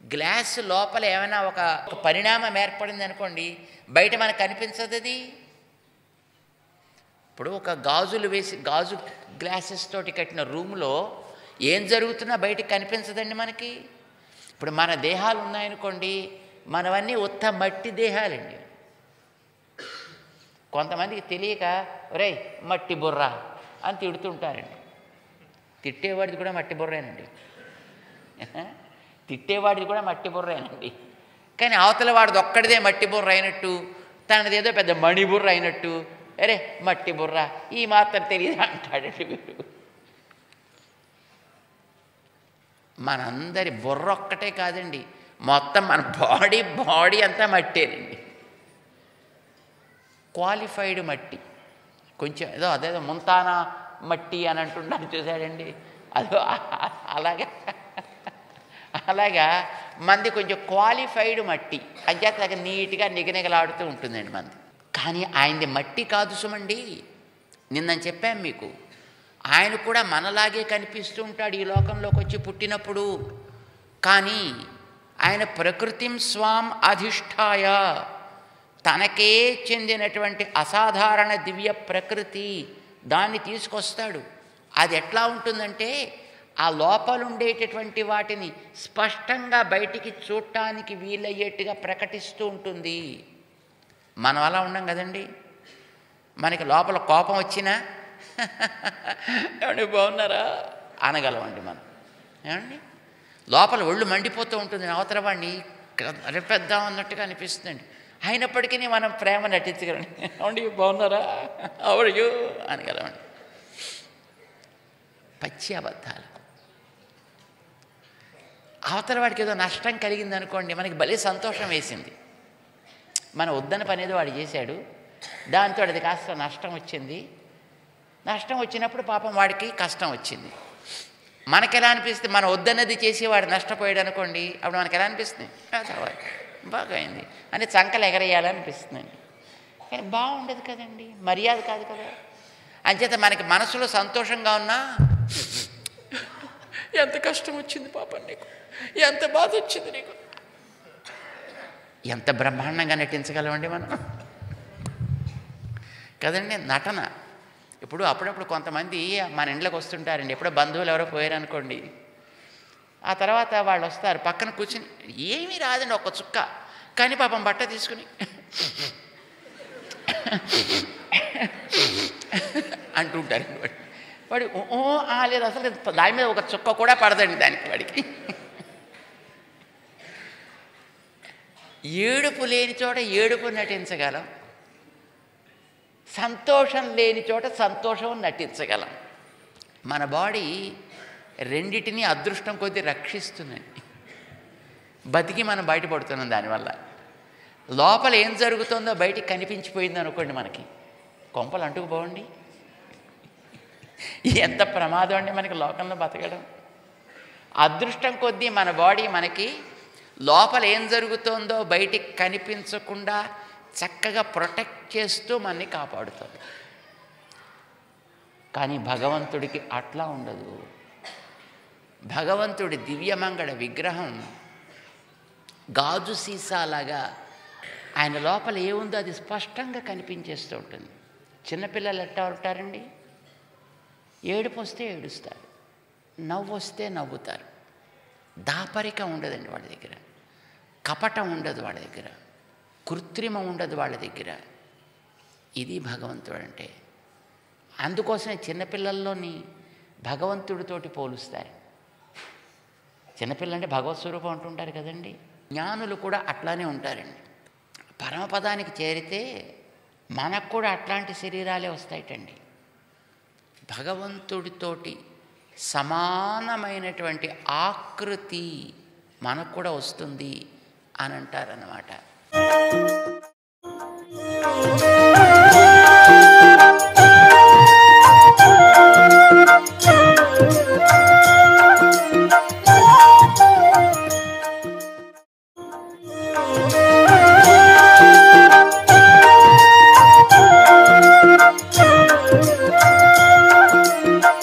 glass లోపల ఏమైనా ఒక ఒక పరిణామం ఏర్పడింది అనుకోండి బయట మనకు కనిపించదు అది ఇప్పుడు ఒక గాజులు వేసి గాజు గ్లాసెస్ తోటి కట్టిన రూమ్లో ఏం జరుగుతున్నా బయటకు కనిపించదండి మనకి ఇప్పుడు మన దేహాలు ఉన్నాయనుకోండి మనవన్నీ ఉత్త మట్టి దేహాలండి కొంతమందికి తెలియక ఒరేయ్ మట్టి బుర్ర అని తిడుతుంటారండి తిట్టేవాడిది కూడా మట్టి బుర్రేనండి తిట్టేవాడిది కూడా మట్టి బుర్రేనండి కానీ అవతల వాడిది ఒక్కడిదే మట్టి బుర్ర అయినట్టు తనదేదో పెద్ద మణి బుర్ర అయినట్టు అరే మట్టి బుర్ర ఈ మాత్రం తెలియదు అంటాడండి వీడు మనందరి బుర్ర ఒక్కటే కాదండి మొత్తం మన బాడీ బాడీ అంతా మట్టేనండి క్వాలిఫైడ్ మట్టి కొంచెం ఏదో అదేదో ముంతానా మట్టి అని అంటున్నాను చూశాడండి అదో అలాగా అలాగా మంది కొంచెం క్వాలిఫైడ్ మట్టి అంచేత దగ్గర నీట్గా నిగనిగలాడుతూ ఉంటుందండి మంది కానీ ఆయనది మట్టి కాదు సుమండి నిన్న చెప్పాం మీకు ఆయన కూడా మనలాగే కనిపిస్తూ ఉంటాడు ఈ లోకంలోకి వచ్చి పుట్టినప్పుడు కానీ ఆయన ప్రకృతిం స్వాం అధిష్టాయ తనకే చెందినటువంటి అసాధారణ దివ్య ప్రకృతి దాన్ని తీసుకొస్తాడు అది ఎట్లా ఉంటుందంటే ఆ లోపల ఉండేటటువంటి వాటిని స్పష్టంగా బయటికి చూడటానికి వీలయ్యేట్టుగా ప్రకటిస్తూ ఉంటుంది మనం అలా ఉండం కదండి మనకి లోపల కోపం వచ్చినా ఏమండి బాగున్నారా అనగలమండి మనం ఏమండి లోపల ఒళ్ళు మండిపోతూ ఉంటుంది అవతల వాడిని రెపెద్దాం అన్నట్టుగా అనిపిస్తుందండి అయినప్పటికీ మనం ప్రేమ నటించగలండి ఏమండి బాగున్నారా అవడయో అనగలమండి పచ్చి అబద్ధాలు అవతల వాడికి ఏదో నష్టం కలిగింది అనుకోండి మనకి భలే సంతోషం వేసింది మన వద్దన పని ఏదో వాడు చేశాడు దాంతో అది కాస్త నష్టం వచ్చింది నష్టం వచ్చినప్పుడు పాపం వాడికి కష్టం వచ్చింది మనకి ఎలా అనిపిస్తుంది మన వద్దన్నది చేసి వాడు నష్టపోయాడు అనుకోండి అప్పుడు మనకి ఎలా అనిపిస్తుంది బాగా అయింది అని చంకలు ఎగరేయాలనిపిస్తుందండి కానీ బాగుండదు కదండి మర్యాద కాదు కదా అంచేత మనకి మనసులో సంతోషంగా ఉన్నా ఎంత కష్టం వచ్చింది పాపం నీకు ఎంత బాధ వచ్చింది నీకు ఎంత బ్రహ్మాండంగా నటించగలమండి మనం కదండి నటన ఇప్పుడు అప్పుడప్పుడు కొంతమంది మన ఇంట్లోకి వస్తుంటారండి ఎప్పుడో బంధువులు ఎవరో పోయారనుకోండి ఆ తర్వాత వాళ్ళు వస్తారు పక్కన కూర్చుని ఏమీ రాదండి ఒక్క చుక్క కానీ పాపం బట్ట తీసుకుని అంటుంటారు వాడు వాడు ఓ ఆ లేదు అసలు దాని మీద ఒక చుక్క కూడా పడదండి దానికి వాడికి ఏడుపు లేని చోట ఏడుపు నటించగలం సంతోషం లేని చోట సంతోషం నటించగలం మన బాడీ రెండిటిని అదృష్టం కొద్దీ రక్షిస్తుందండి బతికి మనం బయటపడుతున్నాం దానివల్ల లోపల ఏం జరుగుతుందో బయటికి కనిపించిపోయింది అనుకోండి మనకి కొంపలు అంటుకుపోవండి ఎంత ప్రమాదం అండి మనకి లోకంలో బతకడం అదృష్టం కొద్దీ మన బాడీ మనకి లోపల ఏం జరుగుతుందో బయటికి కనిపించకుండా చక్కగా ప్రొటెక్ట్ చేస్తూ మనని కాపాడుతుంది కానీ భగవంతుడికి అట్లా ఉండదు భగవంతుడి దివ్యమంగళ విగ్రహం గాజు సీసాలాగా ఆయన లోపల ఏముందో అది స్పష్టంగా కనిపించేస్తూ ఉంటుంది చిన్నపిల్లలు ఎట్టా ఉంటారండి ఏడుపు వస్తే ఏడుస్తారు నవ్వు వస్తే నవ్వుతారు దాపరికం ఉండదండి వాళ్ళ దగ్గర కపటం ఉండదు వాళ్ళ దగ్గర కృత్రిమం ఉండదు వాళ్ళ దగ్గర ఇది భగవంతుడు అంటే అందుకోసమే చిన్నపిల్లల్లోని భగవంతుడితోటి పోలుస్తారు చిన్నపిల్ల అంటే భగవత్ స్వరూపం అంటుంటారు కదండి జ్ఞానులు కూడా అట్లానే ఉంటారండి పరమపదానికి చేరితే మనకు కూడా అట్లాంటి శరీరాలే వస్తాయిటండి భగవంతుడితోటి సమానమైనటువంటి ఆకృతి మనకు కూడా వస్తుంది అని అంటారన్నమాట